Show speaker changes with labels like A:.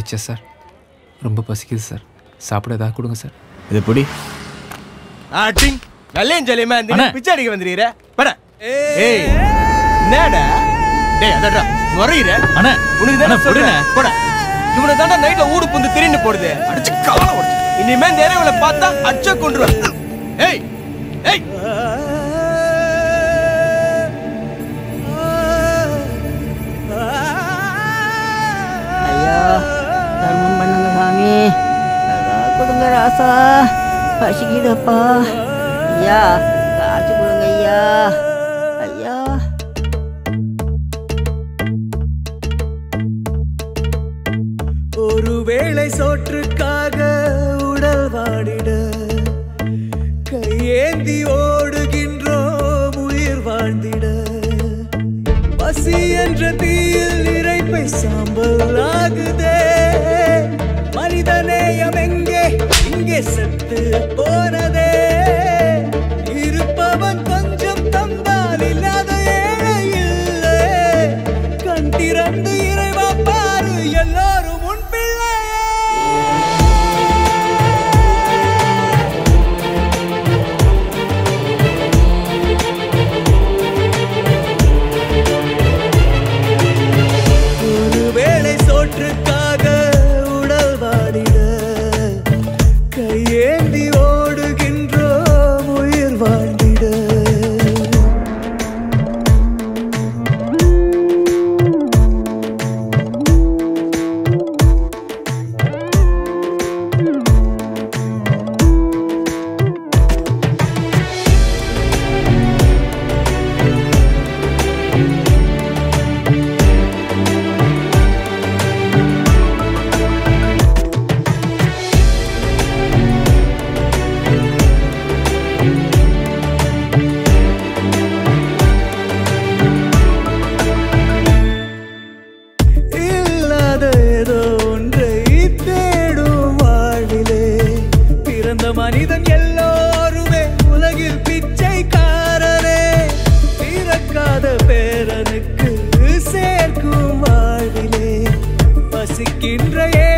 A: பிச்சை சார் ரொம்ப பசிக்குது சார் சாப்பிட ஏதாவது கொடுங்க சார்
B: இது பிடி
C: ஆட்டிங் நல்லேன் ஜலியமா
B: அண்ணே.
C: இந்த பிச்சை அடிக்க வந்துடுற பட ஏய் என்னடா டேய் அதடா முறையிற
B: அண்ணா
C: உனக்கு தானே
B: அண்ணா,
C: சொல்றேன்
B: விடுண்ணே.
C: போட இவனை தாண்டா நைட்ல ஊடு புந்து திரின்னு போடுது அடிச்சு கவலை உடைச்சு இனிமே இந்த ஏரியாவுல பார்த்தா அடிச்ச கொண்டுருவேன் ஏய் ஏய்
D: ஐயா தர்மம் பண்ணுங்க சாமி ஏதாவது கொடுங்க ராசா பசிக்குதப்பா ஐயா காசு கொடுங்க ஐயா ஐயா
E: ஒருவேளை சோற்றுக்காக உடல் வாடிட கையேந்தி ஓடுகின்றோம் உயிர் வாழ்ந்திட பசி என்ற தீயில் இறைப்பை சாம்பல் ஆகுதே மனிதநேயம் எங்கே இங்கே செத்து போனதே இருப்பவன் கொஞ்சம் தந்தால் இல்லாத ஏழை இல்லை கண் திறந்து இறைவா பாரு எல்லாரும் உன் பிள்ளையே ஒரு வேளை சோற்றுக்காக உடல் வாடிட கையேந்தி ஓடுகின்றோம் உயிர் வாழ்ந்திட இல்லாத ஏதோ ஒன்றை தேடும் வாழ்விலே பிறந்த மனிதன் எல்லோருமே உலகில் பிச்சைக்காரரே பிறக்காத பேரனுக்கு சேர்க்கும் வாழ்விலே பசிக்கின்ற